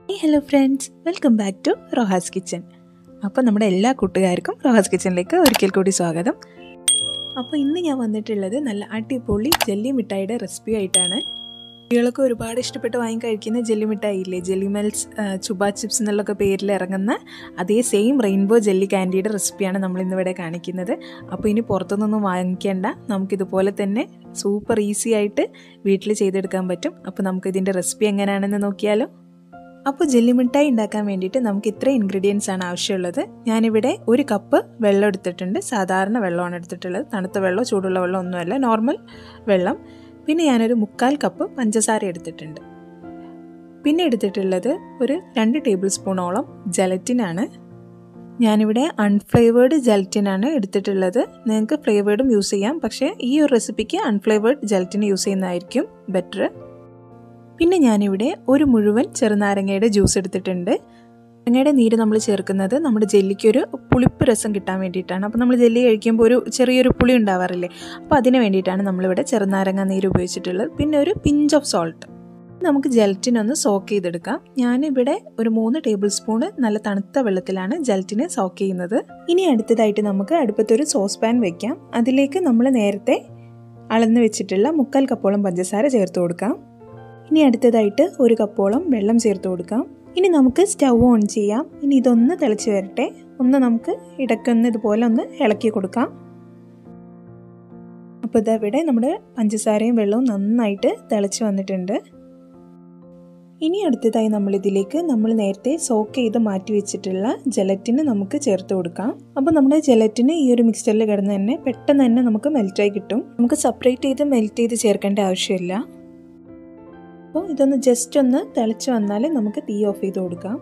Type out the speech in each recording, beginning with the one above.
hello friends welcome back to Rohas kitchen അപ്പോൾ നമ്മുടെ എല്ലാ കൂട്ടുകാർക്കും റോഹാസ് കിച്ചണിലേക്ക് ഒരിക്കൽ കൂടി സ്വാഗതം അപ്പോൾ ഇന്ന് ഞാൻ വന്നിട്ടുള്ളത് നല്ല അടിപൊളി ജെല്ലി മിഠായിയുടെ റെസിപ്പി ആയിട്ടാണ് കുട്ടികളൊക്കെ ഒരുപാട് ഇഷ്ടപ്പെട്ട് വാങ്ങി കഴിക്കുന്ന ജെല്ലി മിഠായി ഇല്ലേ ജെല്ലി മെൽസ് ചുബാ ചിപ്സ് എന്നുള്ളൊക്കെ പേരിൽ ഇറങ്ങുന്ന അതേ സെയിം റെയിൻബോ ജെല്ലി കാൻഡിയുടെ റെസിപ്പിയാണ് നമ്മൾ ഇന്നിവിടെ കാണിക്കുന്നത് അപ്പോൾ ഇനി പുറത്തുനിന്നൊന്നും വാങ്ങിക്കേണ്ട നമുക്കിതുപോലെ തന്നെ സൂപ്പർ ഈസി ആയിട്ട് വീട്ടിൽ ചെയ്തെടുക്കാൻ പറ്റും അപ്പോൾ നമുക്കിതിൻ്റെ റെസിപ്പി എങ്ങനെയാണെന്ന് നോക്കിയാലോ അപ്പോൾ ജെല്ലി മിഠായി ഉണ്ടാക്കാൻ വേണ്ടിയിട്ട് നമുക്ക് ഇത്ര ഇൻഗ്രീഡിയൻസ് ആണ് ആവശ്യമുള്ളത് ഞാനിവിടെ ഒരു കപ്പ് വെള്ളം എടുത്തിട്ടുണ്ട് സാധാരണ വെള്ളമാണ് എടുത്തിട്ടുള്ളത് തണുത്ത വെള്ളം ചൂടുള്ള വെള്ളം ഒന്നുമല്ല നോർമൽ വെള്ളം പിന്നെ ഞാനൊരു മുക്കാൽ കപ്പ് പഞ്ചസാര എടുത്തിട്ടുണ്ട് പിന്നെ എടുത്തിട്ടുള്ളത് ഒരു രണ്ട് ടേബിൾ സ്പൂണോളം ജലറ്റിനാണ് ഞാനിവിടെ അൺഫ്ലേവേർഡ് ജലറ്റിനാണ് എടുത്തിട്ടുള്ളത് നിങ്ങൾക്ക് ഫ്ലേവേർഡും യൂസ് ചെയ്യാം പക്ഷേ ഈ ഒരു റെസിപ്പിക്ക് അൺഫ്ലേവേർഡ് ജലറ്റിൻ യൂസ് ചെയ്യുന്നതായിരിക്കും ബെറ്റർ പിന്നെ ഞാനിവിടെ ഒരു മുഴുവൻ ചെറുനാരങ്ങയുടെ ജ്യൂസ് എടുത്തിട്ടുണ്ട് നാരങ്ങയുടെ നീര് നമ്മൾ ചേർക്കുന്നത് നമ്മുടെ ജെല്ലിക്ക് ഒരു പുളിപ്പ് രസം കിട്ടാൻ വേണ്ടിയിട്ടാണ് അപ്പോൾ നമ്മൾ ജെല്ലി കഴിക്കുമ്പോൾ ഒരു ചെറിയൊരു പുളി ഉണ്ടാവാറില്ലേ അപ്പോൾ അതിന് വേണ്ടിയിട്ടാണ് നമ്മളിവിടെ ചെറുനാരങ്ങ നീര് ഉപയോഗിച്ചിട്ടുള്ളത് പിന്നെ ഒരു പിഞ്ച് ഓഫ് സോൾട്ട് നമുക്ക് ജലറ്റിനൊന്ന് സോക്ക് ചെയ്തെടുക്കാം ഞാനിവിടെ ഒരു മൂന്ന് ടേബിൾ സ്പൂണ് നല്ല തണുത്ത വെള്ളത്തിലാണ് ജലറ്റിനെ സോക്ക് ചെയ്യുന്നത് ഇനി അടുത്തതായിട്ട് നമുക്ക് അടുപ്പത്തൊരു സോസ് പാൻ വെക്കാം അതിലേക്ക് നമ്മൾ നേരത്തെ അളന്ന് വെച്ചിട്ടുള്ള മുക്കാൽ കപ്പോളം പഞ്ചസാര ചേർത്ത് കൊടുക്കാം ഇനി അടുത്തതായിട്ട് ഒരു കപ്പോളം വെള്ളം ചേർത്ത് കൊടുക്കാം ഇനി നമുക്ക് സ്റ്റൗ ഓൺ ചെയ്യാം ഇനി ഇതൊന്ന് തിളച്ച് വരട്ടെ ഒന്ന് നമുക്ക് ഇടയ്ക്കൊന്ന് ഇതുപോലെ ഒന്ന് ഇളക്കി കൊടുക്കാം അപ്പോൾ ഇതവിടെ നമ്മുടെ പഞ്ചസാരയും വെള്ളവും നന്നായിട്ട് തിളച്ച് വന്നിട്ടുണ്ട് ഇനി അടുത്തതായി നമ്മൾ ഇതിലേക്ക് നമ്മൾ നേരത്തെ സോക്ക് ചെയ്ത് മാറ്റി വെച്ചിട്ടുള്ള ജലറ്റിന് നമുക്ക് ചേർത്ത് കൊടുക്കാം അപ്പോൾ നമ്മുടെ ജലറ്റിന് ഈ ഒരു മിക്സ്ചറിൽ കിടന്ന് തന്നെ പെട്ടെന്ന് തന്നെ നമുക്ക് മെൽറ്റായി കിട്ടും നമുക്ക് സെപ്പറേറ്റ് ചെയ്ത് മെൽറ്റ് ചെയ്ത് ചേർക്കേണ്ട ആവശ്യമില്ല അപ്പോൾ ഇതൊന്ന് ജസ്റ്റ് ഒന്ന് തിളച്ച് വന്നാൽ നമുക്ക് തീ ഓഫ് ചെയ്ത് കൊടുക്കാം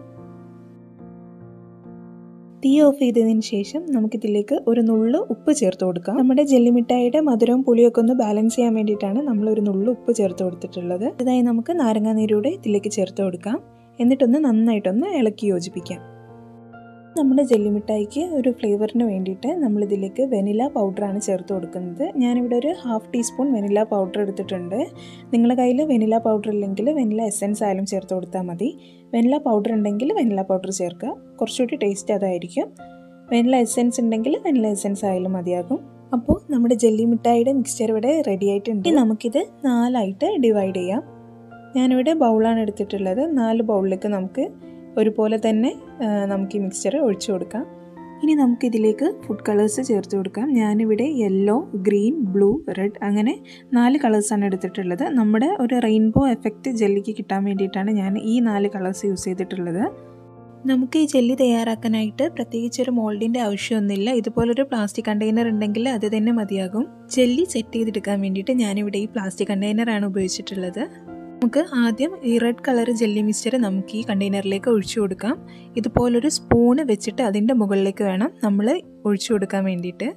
തീ ഓഫ് ചെയ്തതിന് ശേഷം നമുക്കിതിലേക്ക് ഒരു നുള്ളു ഉപ്പ് ചേർത്ത് കൊടുക്കാം നമ്മുടെ ജെല്ലിമിഠായിയുടെ മധുരവും പുളിയൊക്കെ ഒന്ന് ബാലൻസ് ചെയ്യാൻ വേണ്ടിയിട്ടാണ് നമ്മൾ ഒരു നുള്ളു ഉപ്പ് ചേർത്ത് കൊടുത്തിട്ടുള്ളത് ഇതായി നമുക്ക് നാരങ്ങാനീരൂടെ ഇതിലേക്ക് ചേർത്ത് കൊടുക്കാം എന്നിട്ടൊന്ന് നന്നായിട്ടൊന്ന് ഇളക്കി യോജിപ്പിക്കാം നമ്മുടെ ജെല്ലിമിഠായിക്ക് ഒരു ഫ്ലേവറിന് വേണ്ടിയിട്ട് നമ്മളിതിലേക്ക് വെനില പൗഡറാണ് ചേർത്ത് കൊടുക്കുന്നത് ഞാനിവിടെ ഒരു ഹാഫ് ടീസ്പൂൺ വെനില പൗഡർ എടുത്തിട്ടുണ്ട് നിങ്ങളുടെ കയ്യിൽ വെനില പൗഡർ ഇല്ലെങ്കിൽ വെനില എസെൻസ് ആയാലും ചേർത്ത് കൊടുത്താൽ മതി വെനില പൗഡർ ഉണ്ടെങ്കിൽ വെനില പൗഡർ ചേർക്കുക കുറച്ചുകൂടി ടേസ്റ്റ് അതായിരിക്കും വെനില എസെൻസ് ഉണ്ടെങ്കിൽ വെനില എസെൻസ് ആയാലും മതിയാകും അപ്പോൾ നമ്മുടെ ജെല്ലി മിഠായിയുടെ മിക്സ്ചർ ഇവിടെ റെഡി ആയിട്ടുണ്ട് നമുക്കിത് നാലായിട്ട് ഡിവൈഡ് ചെയ്യാം ഞാനിവിടെ ബൗളാണ് എടുത്തിട്ടുള്ളത് നാല് ബൗളിലേക്ക് നമുക്ക് ഒരുപോലെ തന്നെ നമുക്ക് ഈ മിക്സ്ചർ ഒഴിച്ചു കൊടുക്കാം ഇനി നമുക്കിതിലേക്ക് ഫുഡ് കളേഴ്സ് ചേർത്ത് കൊടുക്കാം ഞാനിവിടെ യെല്ലോ ഗ്രീൻ ബ്ലൂ റെഡ് അങ്ങനെ നാല് കളേഴ്സാണ് എടുത്തിട്ടുള്ളത് നമ്മുടെ ഒരു റെയിൻബോ എഫക്റ്റ് ജെല്ലിക്ക് കിട്ടാൻ വേണ്ടിയിട്ടാണ് ഞാൻ ഈ നാല് കളേഴ്സ് യൂസ് ചെയ്തിട്ടുള്ളത് നമുക്ക് ഈ ജെല്ലി തയ്യാറാക്കാനായിട്ട് പ്രത്യേകിച്ച് ഒരു മോൾഡിൻ്റെ ആവശ്യമൊന്നുമില്ല ഇതുപോലൊരു പ്ലാസ്റ്റിക് കണ്ടെയ്നർ ഉണ്ടെങ്കിൽ അത് തന്നെ മതിയാകും ജെല്ലി സെറ്റ് ചെയ്തെടുക്കാൻ വേണ്ടിയിട്ട് ഞാനിവിടെ ഈ പ്ലാസ്റ്റിക് കണ്ടെയ്നറാണ് ഉപയോഗിച്ചിട്ടുള്ളത് നമുക്ക് ആദ്യം ഈ റെഡ് കളർ ജെല്ലി മിക്സ്ചർ നമുക്ക് ഈ കണ്ടെയ്നറിലേക്ക് ഒഴിച്ചു കൊടുക്കാം ഇതുപോലൊരു സ്പൂണ് വെച്ചിട്ട് അതിൻ്റെ മുകളിലേക്ക് വേണം നമ്മൾ ഒഴിച്ചു കൊടുക്കാൻ വേണ്ടിയിട്ട്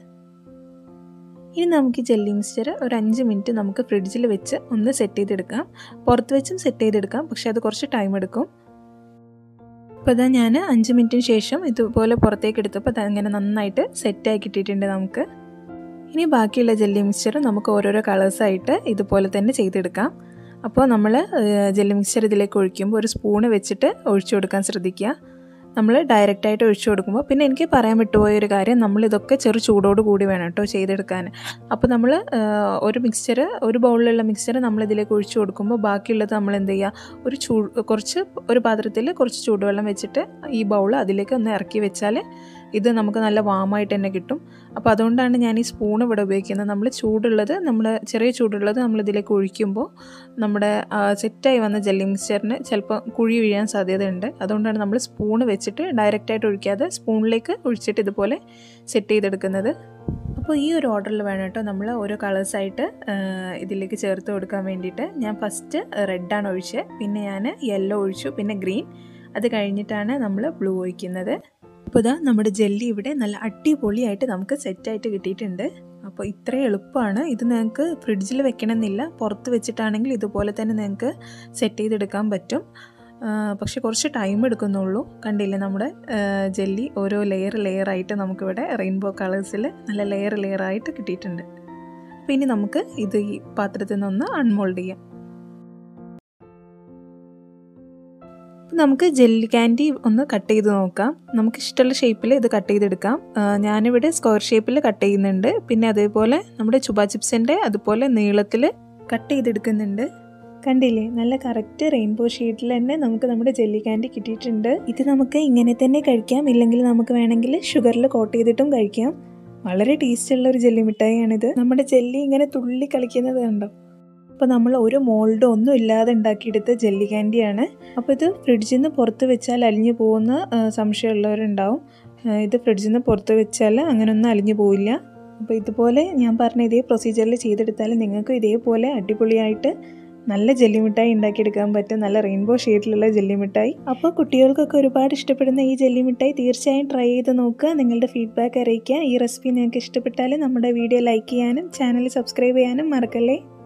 ഇനി നമുക്ക് ഈ ജെല്ലി മിക്സ്ചർ ഒരു അഞ്ച് മിനിറ്റ് നമുക്ക് ഫ്രിഡ്ജിൽ വെച്ച് ഒന്ന് സെറ്റ് ചെയ്തെടുക്കാം പുറത്ത് വെച്ചും സെറ്റ് ചെയ്തെടുക്കാം പക്ഷേ അത് കുറച്ച് ടൈം എടുക്കും അപ്പോൾ ഇതാ ഞാൻ അഞ്ച് മിനിറ്റിന് ശേഷം ഇതുപോലെ പുറത്തേക്ക് എടുത്തപ്പോൾ അത് അങ്ങനെ നന്നായിട്ട് സെറ്റായി കിട്ടിയിട്ടുണ്ട് നമുക്ക് ഇനി ബാക്കിയുള്ള ജെല്ലി മിക്സ്ചർ നമുക്ക് ഓരോരോ കളേഴ്സായിട്ട് ഇതുപോലെ തന്നെ ചെയ്തെടുക്കാം അപ്പോൾ നമ്മൾ ജെല്ലി മിക്സ്ചർ ഇതിലേക്ക് ഒഴിക്കുമ്പോൾ ഒരു സ്പൂണ് വെച്ചിട്ട് ഒഴിച്ചു കൊടുക്കാൻ ശ്രദ്ധിക്കുക നമ്മൾ ഡയറക്റ്റായിട്ട് ഒഴിച്ചു കൊടുക്കുമ്പോൾ പിന്നെ എനിക്ക് പറയാൻ വിട്ടുപോയ ഒരു കാര്യം നമ്മൾ ഇതൊക്കെ ചെറു ചൂടോട് കൂടി വേണം കേട്ടോ ചെയ്തെടുക്കാൻ അപ്പോൾ നമ്മൾ ഒരു മിക്സ്ചർ ഒരു ബൗളിലുള്ള മിക്സ്ചർ നമ്മൾ ഇതിലേക്ക് ഒഴിച്ചു കൊടുക്കുമ്പോൾ ബാക്കിയുള്ളത് നമ്മൾ എന്ത് ചെയ്യുക ഒരു ചൂ കുറച്ച് ഒരു പാത്രത്തിൽ കുറച്ച് ചൂടുവെള്ളം വെച്ചിട്ട് ഈ ബൗൾ അതിലേക്ക് ഒന്ന് ഇറക്കി വെച്ചാൽ ഇത് നമുക്ക് നല്ല വാമായിട്ട് തന്നെ കിട്ടും അപ്പോൾ അതുകൊണ്ടാണ് ഞാൻ ഈ സ്പൂൺ ഇവിടെ ഉപയോഗിക്കുന്നത് നമ്മൾ ചൂടുള്ളത് നമ്മൾ ചെറിയ ചൂടുള്ളത് നമ്മൾ ഇതിലേക്ക് ഒഴിക്കുമ്പോൾ നമ്മുടെ സെറ്റായി വന്ന ജെല്ലി മിക്സ്ചറിന് ചിലപ്പോൾ കുഴി വീഴാൻ സാധ്യതയുണ്ട് അതുകൊണ്ടാണ് നമ്മൾ സ്പൂൺ വെച്ചിട്ട് ഡയറക്റ്റായിട്ട് ഒഴിക്കാതെ സ്പൂണിലേക്ക് ഒഴിച്ചിട്ട് ഇതുപോലെ സെറ്റ് ചെയ്തെടുക്കുന്നത് അപ്പോൾ ഈ ഒരു ഓർഡറിൽ വേണം കേട്ടോ നമ്മൾ ഓരോ കളേഴ്സായിട്ട് ഇതിലേക്ക് ചേർത്ത് കൊടുക്കാൻ വേണ്ടിയിട്ട് ഞാൻ ഫസ്റ്റ് റെഡാണ് ഒഴിച്ചത് പിന്നെ ഞാൻ യെല്ലോ ഒഴിച്ചു പിന്നെ ഗ്രീൻ അത് കഴിഞ്ഞിട്ടാണ് നമ്മൾ ബ്ലൂ ഒഴിക്കുന്നത് അപ്പോൾ ഇതാ നമ്മുടെ ജെല്ലി ഇവിടെ നല്ല അടിപൊളിയായിട്ട് നമുക്ക് സെറ്റായിട്ട് കിട്ടിയിട്ടുണ്ട് അപ്പോൾ ഇത്രയും എളുപ്പമാണ് ഇത് നിങ്ങൾക്ക് ഫ്രിഡ്ജിൽ വെക്കണമെന്നില്ല പുറത്ത് വെച്ചിട്ടാണെങ്കിൽ ഇതുപോലെ തന്നെ നിങ്ങൾക്ക് സെറ്റ് ചെയ്തെടുക്കാൻ പറ്റും പക്ഷെ കുറച്ച് ടൈം എടുക്കുന്നുള്ളൂ കണ്ടില്ലേ നമ്മുടെ ജെല്ലി ഓരോ ലെയർ ലെയറായിട്ട് നമുക്കിവിടെ റെയിൻബോ കളേഴ്സിൽ നല്ല ലെയർ ലെയറായിട്ട് കിട്ടിയിട്ടുണ്ട് അപ്പോൾ ഇനി നമുക്ക് ഇത് ഈ പാത്രത്തിൽ നിന്നൊന്ന് അൺമോൾഡ് ചെയ്യാം നമുക്ക് ജെല്ലി ക്യാൻഡി ഒന്ന് കട്ട് ചെയ്ത് നോക്കാം നമുക്ക് ഇഷ്ടമുള്ള ഷേപ്പിൽ ഇത് കട്ട് ചെയ്തെടുക്കാം ആ, ഞാനിവിടെ സ്ക്വയർ ഷേപ്പിൽ കട്ട് ചെയ്യുന്നുണ്ട് പിന്നെ അതേപോലെ നമ്മുടെ ചുബാ ചിപ്സിൻ്റെ അതുപോലെ നീളത്തിൽ കട്ട് ചെയ്തെടുക്കുന്നുണ്ട് കണ്ടില്ലേ നല്ല കറക്റ്റ് റെയിൻബോ ഷീറ്റിൽ തന്നെ നമുക്ക് നമ്മുടെ ജെല്ലി ക്യാൻഡി കിട്ടിയിട്ടുണ്ട് ഇത് നമുക്ക് ഇങ്ങനെ തന്നെ കഴിക്കാം ഇല്ലെങ്കിൽ നമുക്ക് വേണമെങ്കിൽ ഷുഗറിൽ കോട്ട് ചെയ്തിട്ടും കഴിക്കാം വളരെ ടേസ്റ്റ് ഉള്ള ഒരു ജെല്ലി മിഠായിയാണിത് നമ്മുടെ ജെല്ലി ഇങ്ങനെ തുള്ളി കളിക്കുന്നത് കണ്ടോ അപ്പോൾ നമ്മൾ ഒരു മോൾഡ് ഒന്നും ഇല്ലാതെ ഉണ്ടാക്കിയെടുത്ത ജെല്ലി ക്യാൻഡിയാണ് അപ്പോൾ ഇത് ഫ്രിഡ്ജിൽ നിന്ന് പുറത്ത് വെച്ചാൽ അലിഞ്ഞു പോകുന്ന ആ, സംശയമുള്ളവരുണ്ടാവും ആ, ഇത് ഫ്രിഡ്ജിൽ നിന്ന് പുറത്ത് വെച്ചാൽ അങ്ങനെയൊന്നും അലിഞ്ഞു പോവില്ല അപ്പോൾ ഇതുപോലെ ഞാൻ പറഞ്ഞ ഇതേ പ്രൊസീജിയറിൽ ചെയ്തെടുത്താൽ നിങ്ങൾക്ക് ഇതേപോലെ അടിപൊളിയായിട്ട് നല്ല ജെല്ലി മിഠായി ഉണ്ടാക്കിയെടുക്കാൻ പറ്റും നല്ല റെയിൻബോ ഷെയ്ഡിലുള്ള ജെല്ലി മിഠായി അപ്പോൾ കുട്ടികൾക്കൊക്കെ ഒരുപാട് ഇഷ്ടപ്പെടുന്ന ഈ ജെല്ലി മിഠായി തീർച്ചയായും ട്രൈ ചെയ്ത് നോക്കുക നിങ്ങളുടെ ഫീഡ്ബാക്ക് അറിയിക്കുക ഈ റെസിപ്പി നിങ്ങൾക്ക് ഇഷ്ടപ്പെട്ടാൽ നമ്മുടെ വീഡിയോ ലൈക്ക് ചെയ്യാനും ചാനൽ സബ്സ്ക്രൈബ് ചെയ്യാനും മറക്കല്ലേ